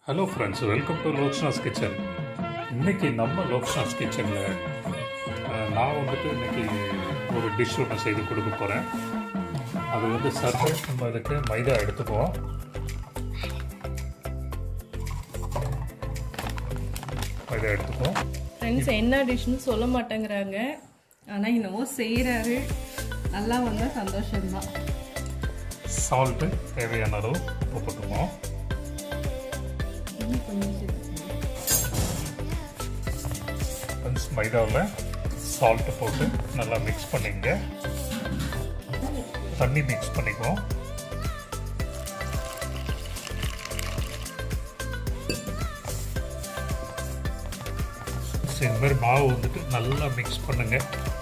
Hello friends welcome to லோக்ஷனாஸ் kitchen இன்னைக்கு நம்ம லோக்ஷனாஸ் கிச்சனில் நான் வந்துட்டு இன்னைக்கு ஒரு டிஷ் ஒன்று செய்து கொடுக்க போகிறேன் அது வந்து சர்வ நம்ம அதுக்கு மைதா எடுத்துக்குவோம் மைதா எடுத்துக்குவோம் ஃப்ரெண்ட்ஸ் என்ன டிஷ்னு சொல்ல மாட்டேங்கிறாங்க ஆனால் என்னவோ செய்கிறாரு நல்லா வந்தால் சந்தோஷம்தான் சால்ட்டு தேவையான அளவு உப்பு போட்டுக்குவோம் இன்னும் கொஞ்சம் சேர்த்துக்கோங்க. ஃப்ரெண்ட்ஸ் மைதாவில் சால்ட்டு போட்டு நல்லா மிக்ஸ் பண்ணிங்க தண்ணி மிக்ஸ் பண்ணிக்குவோம் சரி, இந்த மாதிரி மாவு வந்துட்டு நல்லா மிக்ஸ் பண்ணுங்க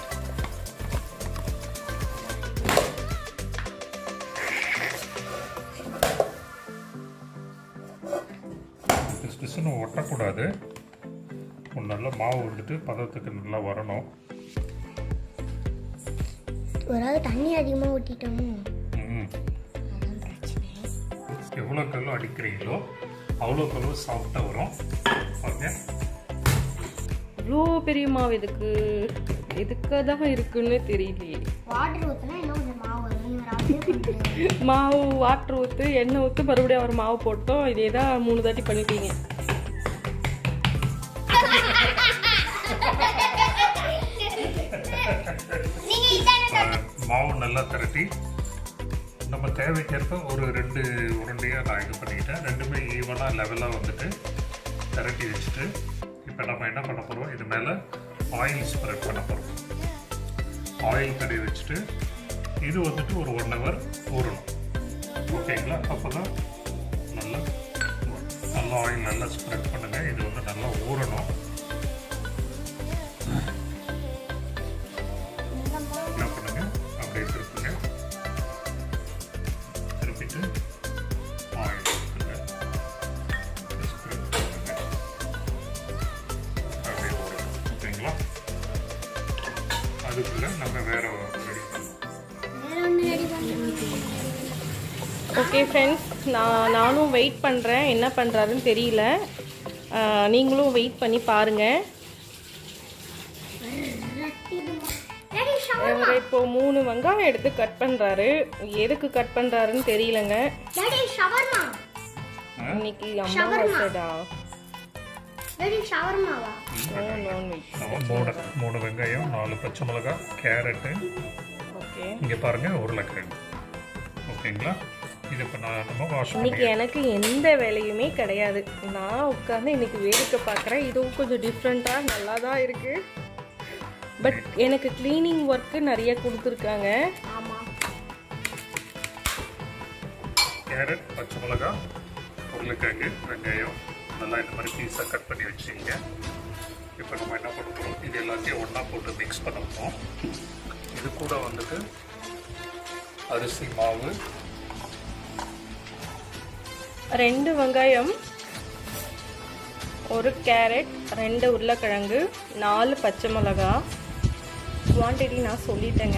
பிசு பிசுன்னு ஒட்டக்கூடாது ஒரு நல்ல மாவு வந்துட்டு பதத்துக்கு நல்லா வரணும் ஒரு ஆள் தண்ணி அதிகமாக ஊற்றிட்டோமோ ம். எவ்வளோக்கு எவ்வளோ அடிக்கிறீங்களோ அவ்வளோக்கு எவ்வளோ சாஃப்டாக வரும் ஓகே இவ்வளோ பெரிய மாவு எதுக்கு எதுக்காக தான் இருக்குன்னு தெரியலையே வாட்டர் ஊற்றினா இன்னும் கொஞ்சம் மாவு வரும் இவர் அப்படியே பண்ணுறாரு மாவு வாட்டர் ஊற்று எண்ணெய் ஊற்று மறுபடியும் அவர் மாவு போட்டோம் இதே தான் மூணு தாட்டி பண்ணிட்டீங்க மாவு நல்லா திரட்டி நம்ம தேவைக்கேற்ப ஒரு ரெண்டு உருண்டையாக நான் இது பண்ணிக்கிட்டேன் ரெண்டுமே ஈவனாக லெவலாக வந்துட்டு திரட்டி வச்சுட்டு இப்போ நம்ம என்ன பண்ண போகிறோம் இது மேலே ஆயில் ஸ்ப்ரெட் பண்ண போகிறோம் ஆயில் தடவி வச்சுட்டு இது வந்துட்டு ஒரு ஒன் ஹவர் ஊறணும் ஓகேங்களா அப்போ தான் நல்லா நல்லா ஆயில் நல்லா ஸ்ப்ரெட் பண்ணுங்கள் இது வந்து நல்லா ஊறணும் என்ன பண்ணுங்க அப்படியே திருப்புங்க திருப்பிட்டு ஆயில் ஊற்றுங்க ஸ்ப்ரெட் பண்ணுங்க அப்படியே ஊறணும் ஓகேங்களா அதுக்குள்ள நம்ம வேற ரெடி பண்ணலாம் வேற ஒன்று ரெடி பண்ணுறோம் ஓகே ஃப்ரெண்ட்ஸ் நான் நானும் வெயிட் பண்ணுறேன் என்ன பண்ணுறாருன்னு தெரியல ஆஹ், நீங்களும் வெயிட் பண்ணி பாருங்கள் ரெடி இவர் இப்போ மூணு வெங்காயம் எடுத்து கட் பண்ணுறாரு எதுக்கு கட் பண்ணுறாருன்னு தெரியலங்க ரெடி ஷவர்மா இன்னைக்கு அம்மாவாசைடா ரெடி ஷவர்மாவா நோ நான்வெஜ் நம்ம மூணு மூணு வெங்காயம் நாலு பச்சை மிளகாய் கேரட்டு ஓகே இங்கே பாருங்க உருளைக்கிழங்கு ஓகேங்களா இது இப்போ நான் நம்ம வாஷ் இன்னைக்கு பண்ணி எனக்கு எந்த வேலையுமே கிடையாது நான் உட்காந்து இன்னைக்கு வேடிக்கை பார்க்குறேன் இதுவும் கொஞ்சம் டிஃப்ரெண்ட்டாக நல்லா தான் இருக்குது பட் எனக்கு க்ளீனிங் ஒர்க்கு நிறைய கொடுத்துருக்காங்க ஆமாம் கேரட் பச்சை மிளகாய் உருளைக்கிழங்கு வெங்காயம் நல்லா இந்த மாதிரி பீஸாக கட் பண்ணி வச்சுங்க இப்போ நம்ம என்ன பண்ண போகிறோம் இது எல்லாத்தையும் ஒன்றா போட்டு மிக்ஸ் பண்ண போகிறோம் இது கூட வந்துட்டு அரிசி மாவு ரெண்டு வெங்காயம் ஒரு கேரட் ரெண்டு உருளைக்கிழங்கு நாலு பச்சை மிளகா குவான்டிட்டி நான் சொல்லிட்டேங்க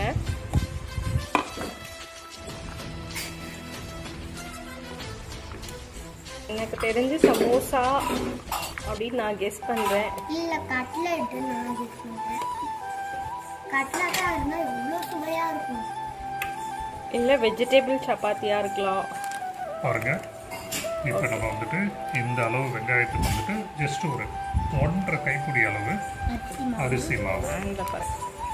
எனக்கு தெரிஞ்சு சமோசா அப்படின்னு நான் கெஸ் பண்ணுறேன் இல்லை கட்லெட்டு நான் யூஸ் பண்ணுறேன் கட்லெட்டாக இருந்தால் எவ்வளோ சுவையாக இருக்கும் இல்லை வெஜிடபிள் சப்பாத்தியாக இருக்கலாம் பாருங்க இப்போ நம்ம வந்துட்டு இந்த அளவு வெங்காயத்துக்கு வந்துட்டு ஜஸ்ட் ஒரு ஒன்றரை கைப்பிடி அளவு அரிசி மாவு இந்த பாரு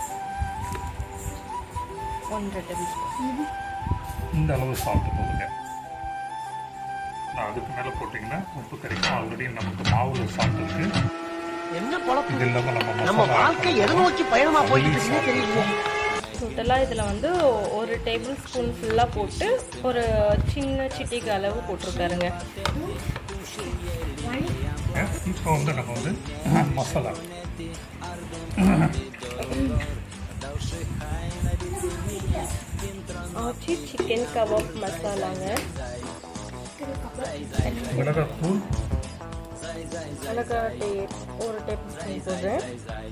ஒன்றரை டேபிள் ஸ்பூன் இந்த அளவு சாப்பிட்டு போகுங்க அதுக்கு மேலே போட்டிங்கன்னா உப்பு கறிக்கும் ஆல்ரெடி நமக்கு மாவுல சாப்பிட்டு இருக்கு என்ன பொழப்பு இது இல்லாமல் நம்ம நம்ம மசாலா வாழ்க்கை எதை நோக்கி பயணமா போயிட்டு இருக்குன்னு தெரியலையே டோட்டலாக இதில் வந்து ஒரு டேபிள் ஸ்பூன் ஃபுல்லாக போட்டு ஒரு சின்ன சிட்டிக்கு அளவு போட்டிருக்காருங்க இப்போ வந்து நம்ம வந்து மசாலா ஆச்சி சிக்கன் கபாப் மசாலாங்க மிளகாத்தூள் மிளகாய் டே- ஒரு டேபிள் ஸ்பூன் போடுறேன்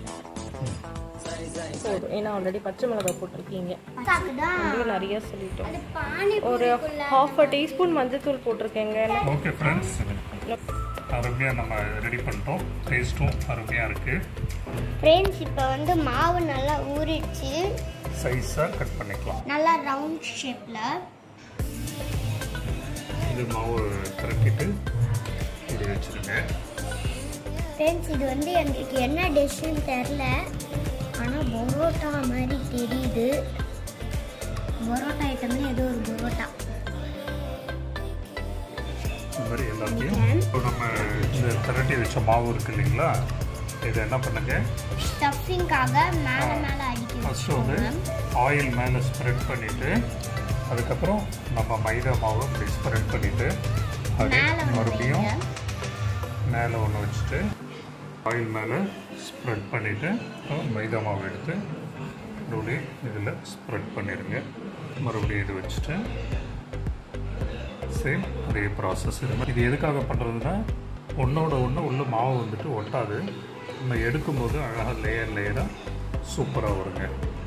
போதும் ஏன்னா ஆல்ரெடி பச்சை மிளகாய் போட்டிருக்கீங்க அக்காக்கு தான் அதுவும் நிறைய சொல்லிட்டோம் அது பானி ஒரு ஹாஃப் அ டீஸ்பூன் மஞ்சத்தூள் போட்டிருக்கேங்க ஓகே ஃப்ரெண்ட்ஸ் அருமையாக நம்ம ரெடி பண்ணிட்டோம் டேஸ்ட்டும் அருமையாக இருக்குது ஃப்ரெண்ட்ஸ் இப்போ வந்து மாவு நல்லா ஊறிடுச்சு சைஸாக கட் பண்ணிக்கலாம் நல்லா ரவுண்ட் ஷேப்பில் இது மாவு திரட்டிட்டு இப்படி வச்சுருங்க ஃப்ரெண்ட்ஸ் இது வந்து எங்களுக்கு என்ன டிஷ்ஷுன்னு தெரில ஆனால் பரோட்டா மாதிரி தெரியுது பரோட்டா ஐட்டம்னு ஏதோ ஒரு பரோட்டா இந்த மாதிரி எல்லாத்தையும் இப்போ நம்ம இந்த திரட்டி வச்ச மாவு இருக்கு இல்லைங்களா இதை என்ன பண்ணுங்க ஸ்டஃபிங்காக மேலே மேலே அடிக்க ஃபஸ்ட்டு வந்து வச்சுக்கோங்க ஆயில் மேலே ஸ்ப்ரெட் பண்ணிவிட்டு அதுக்கப்புறம் நம்ம மைதா மாவு இப்படி ஸ்ப்ரெட் பண்ணிவிட்டு அது மேலே வந்து மறுபடியும் வைங்க. மேலே ஒன்று வச்சுட்டு ஆயில் மேலே ஸ்ப்ரெட் பண்ணிவிட்டு மைதா மாவு எடுத்து மறுபடியும் இதில் ஸ்ப்ரெட் பண்ணிடுங்க மறுபடியும் இது வச்சுட்டு சேம் அதே ப்ராசஸ் இது மாதிரி இது எதுக்காக பண்ணுறதுன்னா ஒன்றோட ஒன்று உள்ள மாவு வந்துட்டு ஒட்டாது நம்ம எடுக்கும்போது அழகாக லேயர் லேயராக சூப்பராக வருங்க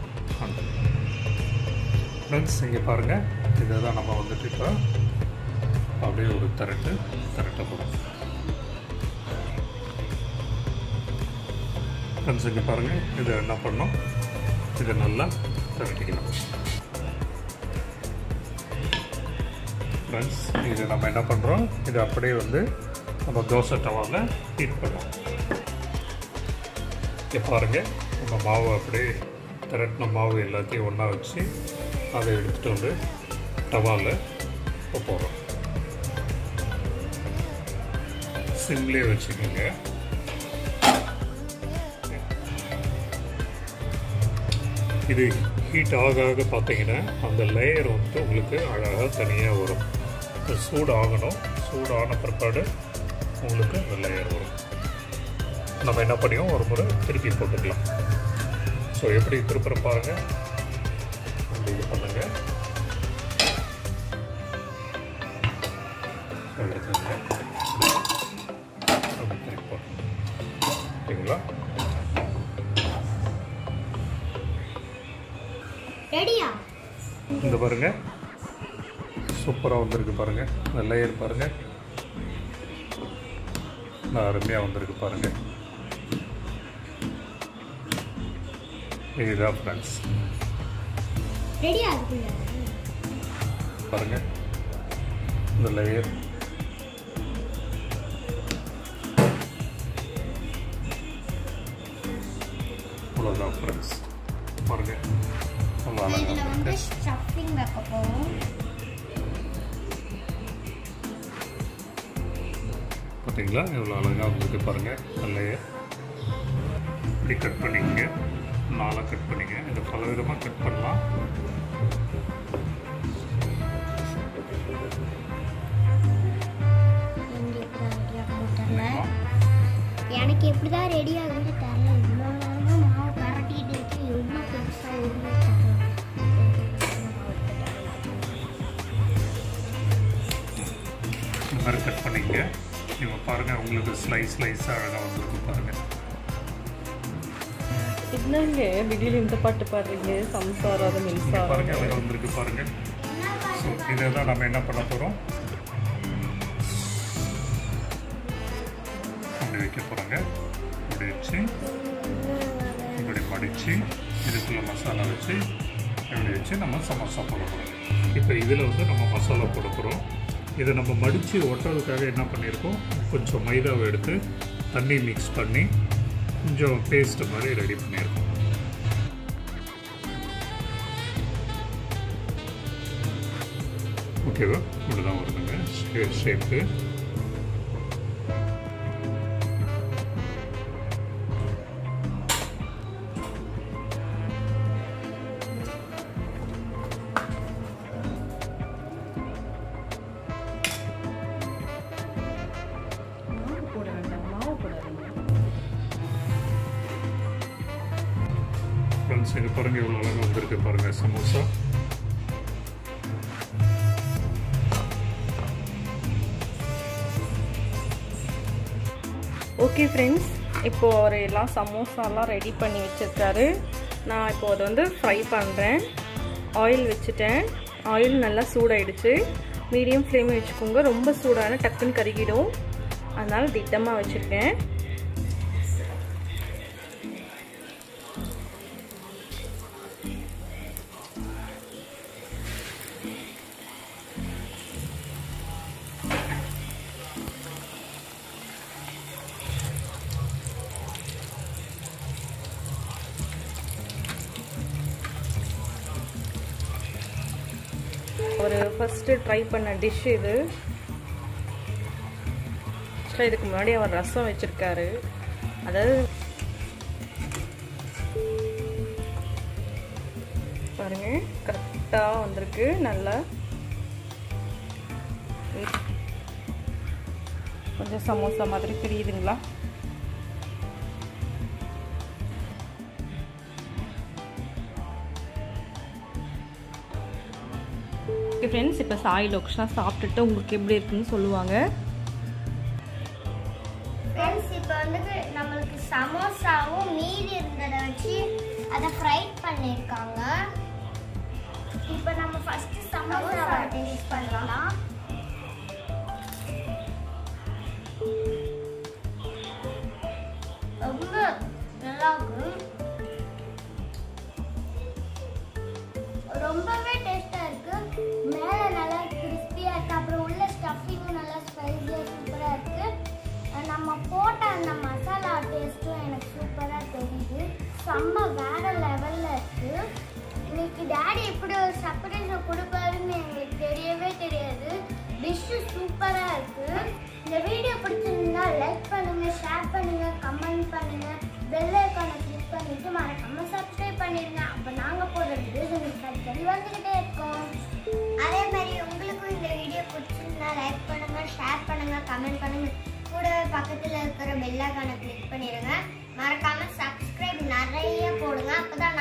ஃப்ரெண்ட்ஸ் இங்கே பாருங்கள் இதை தான் நம்ம வந்துட்டு இப்போ அப்படியே ஒரு திரட்டு திரட்ட போகிறோம் ஃப்ரெண்ட்ஸ் இங்கே பாருங்கள் இதை என்ன பண்ணோம் இதை நல்லா திரட்டிக்கணும் ஃப்ரெண்ட்ஸ் இது நம்ம என்ன பண்ணுறோம் இது அப்படியே வந்து நம்ம தோசை டவாவில் ஹீட் பண்ணுறோம் இங்கே பாருங்கள் நம்ம மாவு அப்படியே திரட்டின மாவு எல்லாத்தையும் ஒன்றா வச்சு அதை எடுத்துகிட்டு வந்து டவாவில் போடுறோம் சிம்லேயே வச்சுக்கோங்க இது ஹீட் ஆக ஆக பார்த்தீங்கன்னா அந்த லேயர் வந்து உங்களுக்கு அழகாக தனியாக வரும் இது சூடு ஆகணும் சூடு ஆன பிற்பாடு உங்களுக்கு அந்த லேயர் வரும் நம்ம என்ன பண்ணியும் ஒரு முறை திருப்பி போட்டுக்கலாம் ஸோ எப்படி திருப்புற பாருங்கள் அப்படி இது பண்ணுங்க எடுத்துங்க அப்படி திருப்பி போட்டுங்க ஓகேங்களா ரெடியா இந்த பாருங்க சூப்பராக வந்திருக்கு பாருங்க இந்த லேயர் பாருங்க நான் அருமையாக வந்திருக்கு பாருங்க இதுதான் ஃப்ரெண்ட்ஸ் ரெடியா அதுக்குள்ள பாருங்க இந்த லேயர் அவ்வளோதான் ஃப்ரெண்ட்ஸ் பாருங்க அவ்வளோ அழகாக இதில் வந்து ஸ்டஃபிங் வைக்க போகிறோம் பார்த்தீங்களா எவ்வளோ அழகாக வந்திருக்கு பாருங்கள் நல்லையே இப்படி கட் பண்ணிக்கங்க நாளாக கட் பண்ணிங்க இதை பல விதமாக கட் பண்ணலாம் எங்களுக்கு ரெடி ஆகும் தெரில எனக்கு எப்படி தான் ரெடி ஆகுதுன்னு தெரில இவ்வளோ நேரமாக மாவு பரட்டிட்டு இருக்கு எவ்வளோ பெருசாக எவ்வளோ இந்த மாதிரி கட் பண்ணிங்க இப்போ பாருங்கள் உங்களுக்கு ஸ்லைஸ் ஸ்லைஸாக அழகாக வந்திருக்கு பாருங்கள் என்னங்க திடீர்னு இந்த பாட்டு பாடுறீங்க சம்சாராத இங்கே மின்சாரம் பாருங்கள் அழகாக வந்திருக்கு பாருங்கள் ஸோ இதை தான் நம்ம என்ன பண்ண போகிறோம் அப்படி வைக்க போகிறோங்க இப்படி வச்சு இப்படி மடித்து இதுக்குள்ளே மசாலா வச்சு இப்படி வச்சு நம்ம சமோசா போட போகிறோம் இப்போ இதில் வந்து நம்ம மசாலா போட போகிறோம் இதை நம்ம மடித்து ஒட்டுறதுக்காக என்ன பண்ணியிருக்கோம் கொஞ்சம் மைதாவை எடுத்து தண்ணி மிக்ஸ் பண்ணி கொஞ்சம் பேஸ்ட் மாதிரி ரெடி பண்ணியிருக்கோம் ஓகேவா இப்படி தான் வருதுங்க ஷே- ஷேப்பு மாவு போட வேண்டாம் மாவு போடாதீங்க ஃப்ரெண்ட்ஸ் இங்கே பாருங்கள் இவ்வளோ அழகாக வந்திருக்கு பாருங்கள் சமோசா ஓகே ஃப்ரெண்ட்ஸ் இப்போ அவர் எல்லாம் சமோசாலாம் ரெடி பண்ணி வச்சிருக்காரு நான் இப்போ அதை வந்து ஃப்ரை பண்ணுறேன் ஆயில் வச்சுட்டேன் ஆயில் நல்லா சூடாயிடுச்சு மீடியம் ஃப்ளேம் வச்சுக்கோங்க ரொம்ப சூடான டக்குன்னு கருகிடும் அதனால திட்டமாக வச்சுருக்கேன் ஒரு ஃபஸ்ட்டு ட்ரை பண்ண டிஷ் இது ஆக்சுவலாக இதுக்கு முன்னாடி அவர் ரசம் வச்சுருக்காரு அதாவது பாருங்க கரெக்டாக வந்திருக்கு நல்லா கொஞ்சம் சமோசா மாதிரி தெரியுதுங்களா ஓகே ஃப்ரெண்ட்ஸ் இப்போ சாய் லோக்ஷனா சாப்பிட்டுட்டு உங்களுக்கு எப்படி இருக்குன்னு சொல்லுவாங்க ஃப்ரெண்ட்ஸ் இப்போ வந்துட்டு நம்மளுக்கு சமோசாவும் மீதி இருந்ததை வச்சு அதை ஃப்ரை பண்ணியிருக்காங்க இப்போ நம்ம ஃபர்ஸ்ட் சமோசாவை டேஸ்ட் பண்ணலாம் ரொம்ப நல்லா இருக்கும் ரொம்பவே டேஸ்டா இருக்கு மேல நல்லா கிறிஸ்பியா இருக்கு அப்புறம் உள்ள ஸ்டஃபிங்கும் நல்லா ஸ்பைசியா சூப்பரா இருக்கு அஹ் நம்ம போட்ட அந்த மசாலா டேஸ்ட்டும் எனக்கு சூப்பரா தெரியுது செம்ம வேற லெவல்ல இருக்கு இன்னைக்கு டாடி இப்படி ஒரு சர்ப்ரைஸை கொடுப்பாருன்னு எங்களுக்கு தெரியவே தெரியாது டிஷ்ஷு சூப்பரா இருக்கு இந்த வீடியோ பிடிச்சிருந்தா லைக் பண்ணுங்க ஷேர் பண்ணுங்க கமெண்ட் பண்ணுங்க பெல் ஐக்கானை கிளிக் பண்ணிட்டு மறக்காம சப்ஸ்கிரைப் பண்ணிருங்க அப்ப நாங்க போடுற வீடியோஸ் உங்களுக்கு அடிக்கடி வந்துகிட்டே இருக்கும் அதே மாதிரி உங்களுக்கும் இந்த வீடியோ பிடிச்சிருந்தா லைக் பண்ணுங்க ஷேர் பண்ணுங்க கமெண்ட் பண்ணுங்க கூடவே பக்கத்துல இருக்கிற பெல் ஐக்கானை கிளிக் பண்ணிருங்க மறக்காம சப்ஸ்கிரைப் நிறைய போடுங்க அப்பதான்